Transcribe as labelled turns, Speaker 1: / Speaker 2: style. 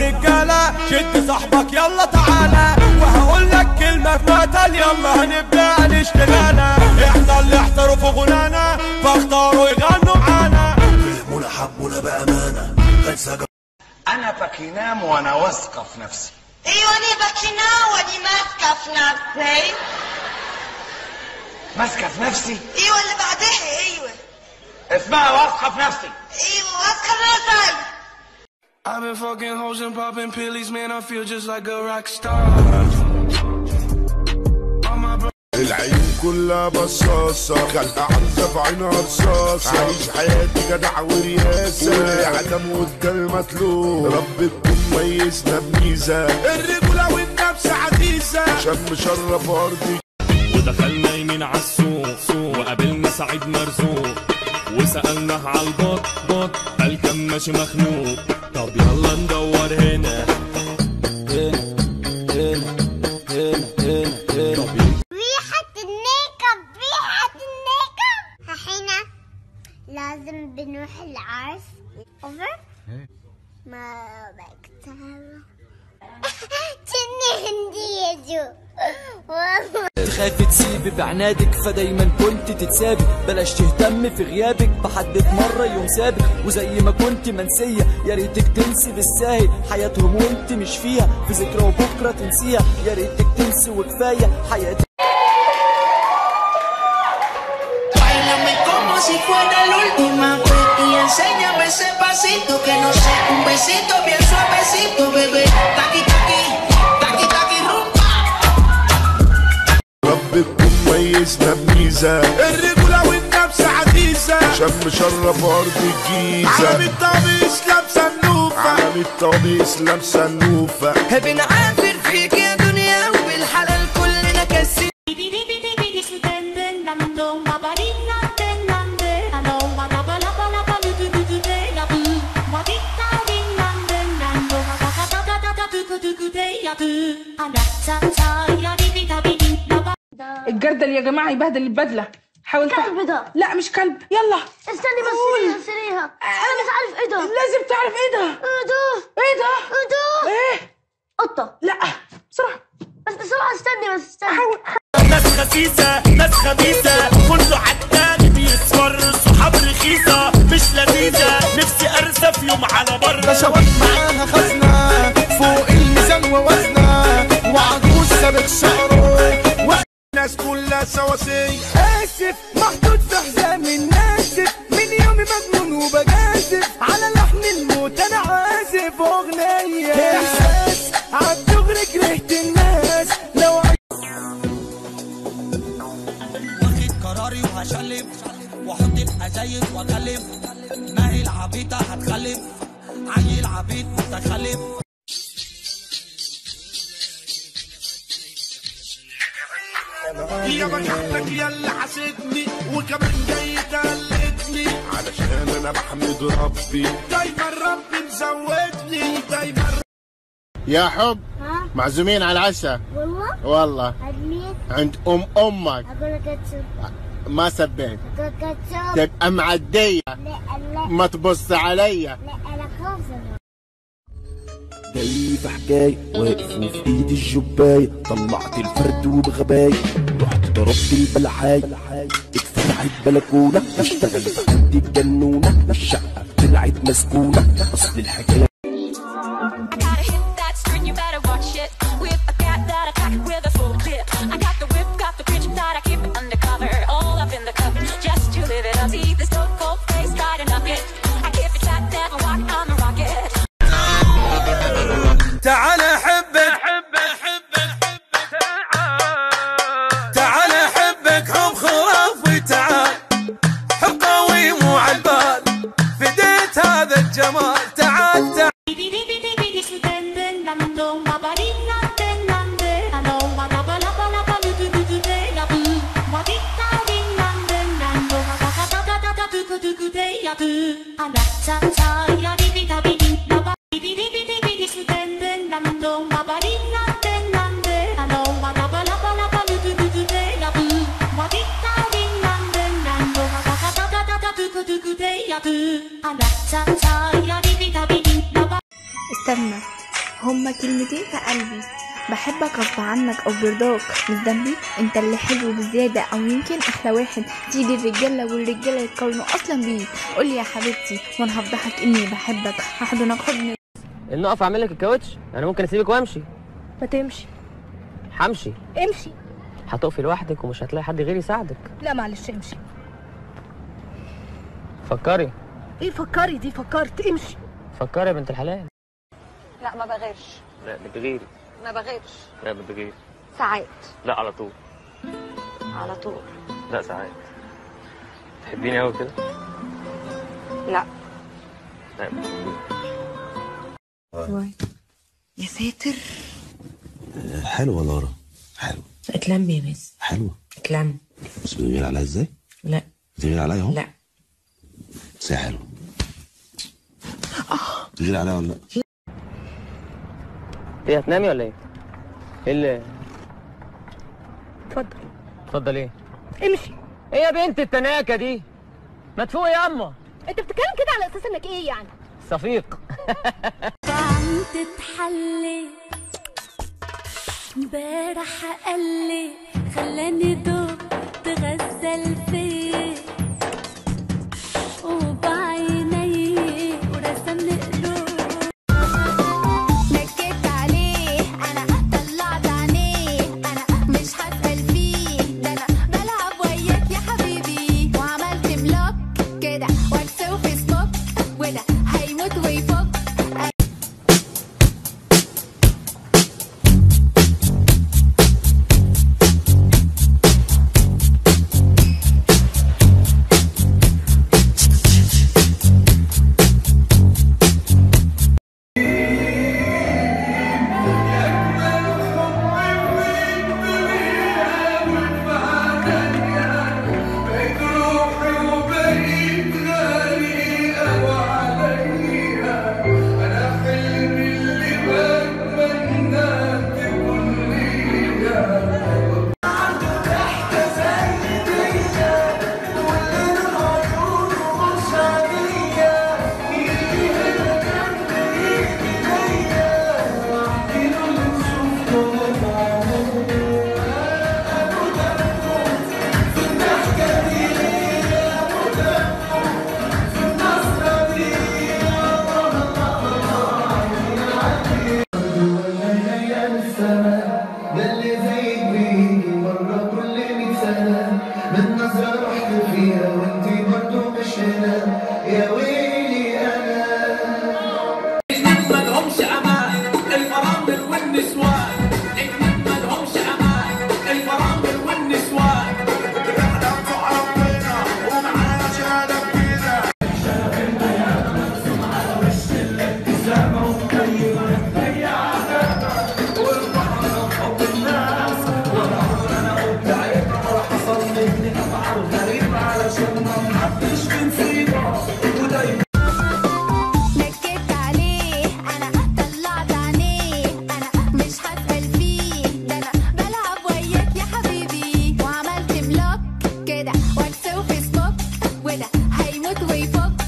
Speaker 1: رجالة شد صاحبك يلا تعالى وهقول لك كلمة في مقتل يلا هنبدأ نشتغالة احنا اللي احتروا في غنانا فاختاروا يغنوا معانا
Speaker 2: فهمونا حبونا بأمانة غنسة
Speaker 3: انا بكينام وانا واثقه في نفسي
Speaker 4: ايوه انا بكينا واني ماسكه في نفسي
Speaker 3: ماسكه في نفسي
Speaker 4: ايوه اللي بعدها ايوه
Speaker 3: اسمها واثقه في نفسي
Speaker 4: ايوه ماسكه في نفسي
Speaker 5: I've been fucking hoes and popping pillies, man. I feel just like a rock star. All my bro-
Speaker 2: العين كلها بصاصة خلق عرزة في عينها رصاصة عايش حياتي جدع ورياسة عدم قدام مطلوب رب تكون ميزنا بميزة الرجولة والنفس عزيزة شم شرف أرضي
Speaker 6: ودخلنا يمين عالسوق سوق وقابلنا سعيد مرزوق وسألناه عالبط بط قال كان ماشي مخنوق طب يلا ندور هنا
Speaker 7: ريحة الميك اب ريحة الميك اب حين لازم بنروح العرس اوفر ما بكتب كني هندي يا جو والله
Speaker 8: تخافي تسيبي بعنادك فدايما كنت تتسابي بلاش تهتمي في غيابك بحد مرة يوم سابك وزي ما كنت منسية يا ريتك تنسي بالساهل حياتهم وانت مش فيها في ذكرى وبكرة تنسيها يا ريتك تنسي وكفاية حياتك
Speaker 9: Báilame como si fuera la última vez y enséñame ese pasito que no sé, un besito bien suavecito, bebé. Taqui taqui, taqui taqui rumba.
Speaker 2: رب تكون ميزنا بميزة الرجولة والنفس عزيزة شم شرف أرض الجيزة عالم الطبيس لابسة النوفة عالم الطبيس لابسة النوفة
Speaker 9: بنعافر فيك يا دنيا وبالحلال كلنا كسي
Speaker 10: الجردل يا جماعه يبهدل البدله حاول تع-
Speaker 7: كلب ده.
Speaker 10: لا مش كلب يلا
Speaker 7: استني بس
Speaker 10: قول.
Speaker 7: سريها انا مش عارف ايه ده
Speaker 10: لازم تعرف ايه ده
Speaker 7: ايه ده
Speaker 10: ايه ده
Speaker 7: ايه ده
Speaker 10: ايه
Speaker 7: قطة
Speaker 10: لا بسرعه
Speaker 7: بس بسرعة استني بس استني
Speaker 10: حاول
Speaker 1: ناس خسيسة ناس خبيثة كله عداني بيصفر صحاب رخيصة مش لذيذة نفسي ارسف يوم على بره
Speaker 2: بشوات معاها خزنة فوق الميزان ووزنة وعجوز سابق شعره الناس كلها سواسية آسف محطوط في حزام الناسف من يومي مجنون وبجازف على لحن الموت أنا عازف أغنية إحساس عالدغري كرهت الناس لو
Speaker 9: واخد قراري وهشلف واحط الازايد واكلف ما هي العبيطه هتخلف عيل عبيط متخلف
Speaker 2: يا بجحتك يا اللي حسدني وكمان جاي تقلدني علشان انا بحمد ربي دايما ربي مزودني دايما
Speaker 11: يا حب
Speaker 7: ها
Speaker 11: معزومين على العشاء
Speaker 7: والله
Speaker 11: والله
Speaker 7: ادميت
Speaker 11: عند ام امك
Speaker 7: اقول لك اتشوف
Speaker 11: ما سبيت
Speaker 7: اقول لك اتشوف
Speaker 11: تبقى معدية
Speaker 7: لا لا
Speaker 11: ما تبص عليا
Speaker 7: لا انا خاصة
Speaker 8: جاي في حكاية واقف وفي ايدي الجباية طلعت الفرد وبغباية رحت ضربت البلحاية اتفتحت بلكونة اشتغل في عندي الجنونة الشقة طلعت مسكونة اصل الحكاية
Speaker 12: I got a hit that's string, you better watch it. With a cat that attack it with a full clip. I got the whip, got the bitch that I keep it undercover. All up in the cover, just to live it up. See this stone cold face, try to knock it. I keep it shot, never walk, I'm a rocket.
Speaker 1: تعال احبك تعال احبك حب خرافي تعال حب قوي مو عالبال فديت هذا الجمال تعال تعال
Speaker 10: استنى
Speaker 13: هما كلمتين في قلبي بحبك غصب عنك او برضاك مش ذنبي انت اللي حلو بزيادة او يمكن احلى واحد تيجي الرجالة والرجالة يتقارنوا اصلا بيك قولي يا حبيبتي وانا هفضحك اني بحبك هحضنك حضن
Speaker 14: ان اقف اعمل لك الكاوتش انا ممكن اسيبك وامشي
Speaker 15: ما تمشي
Speaker 14: همشي
Speaker 15: امشي
Speaker 14: هتقفي لوحدك ومش هتلاقي حد غيري يساعدك
Speaker 15: لا معلش امشي
Speaker 14: فكري
Speaker 15: ايه فكري دي فكرت امشي
Speaker 14: فكري يا بنت الحلال
Speaker 16: لا ما بغيرش
Speaker 14: لا بتغيري
Speaker 16: ما بغيرش
Speaker 14: لا بتغيري
Speaker 16: ساعات
Speaker 14: لا على طول
Speaker 16: على طول
Speaker 14: لا ساعات تحبيني قوي كده
Speaker 16: لا
Speaker 14: لا
Speaker 17: يا ساتر
Speaker 18: حلوة لارا حلوة
Speaker 17: اتلم يا بس
Speaker 18: حلوة
Speaker 17: اتلم
Speaker 18: بس بتغير عليها ازاي؟
Speaker 17: لا
Speaker 18: بتغير عليا اهو
Speaker 17: لا
Speaker 18: بس هي حلوة بتغير عليا ولا لا؟
Speaker 14: ايه هتنامي ولا ايه؟ ايه اللي
Speaker 15: اتفضل
Speaker 14: اتفضل ايه؟
Speaker 15: امشي
Speaker 14: ايه يا بنت التناكة دي؟ ما تفوقي يا اما
Speaker 15: انت بتتكلم كده على اساس انك ايه يعني
Speaker 14: صفيق
Speaker 12: عم تتحلي امبارح قالي خلاني دوب تغزل فيي وبعيني ورسمني قلوب
Speaker 19: نكدت عليه انا طلعت عينيه انا مش هسأل فيه ده انا بلعب وياك يا حبيبي وعملت بلوك كده واتس وفيسبوك وده هيموت ويفك
Speaker 2: يا ويلي انا
Speaker 20: نجم مالهمش امان الفرامل والنسوان نجم مالهمش امان الفرامل والنسوان احنا بتوع ربنا ومعانا شهاده بكده
Speaker 19: نكدت عليه انا طلعت عينيه انا مش هسأل فيه ده انا بلعب وياك يا حبيبي وعملت بلوك كده واتس وفيسبوك وده هيموت ويفك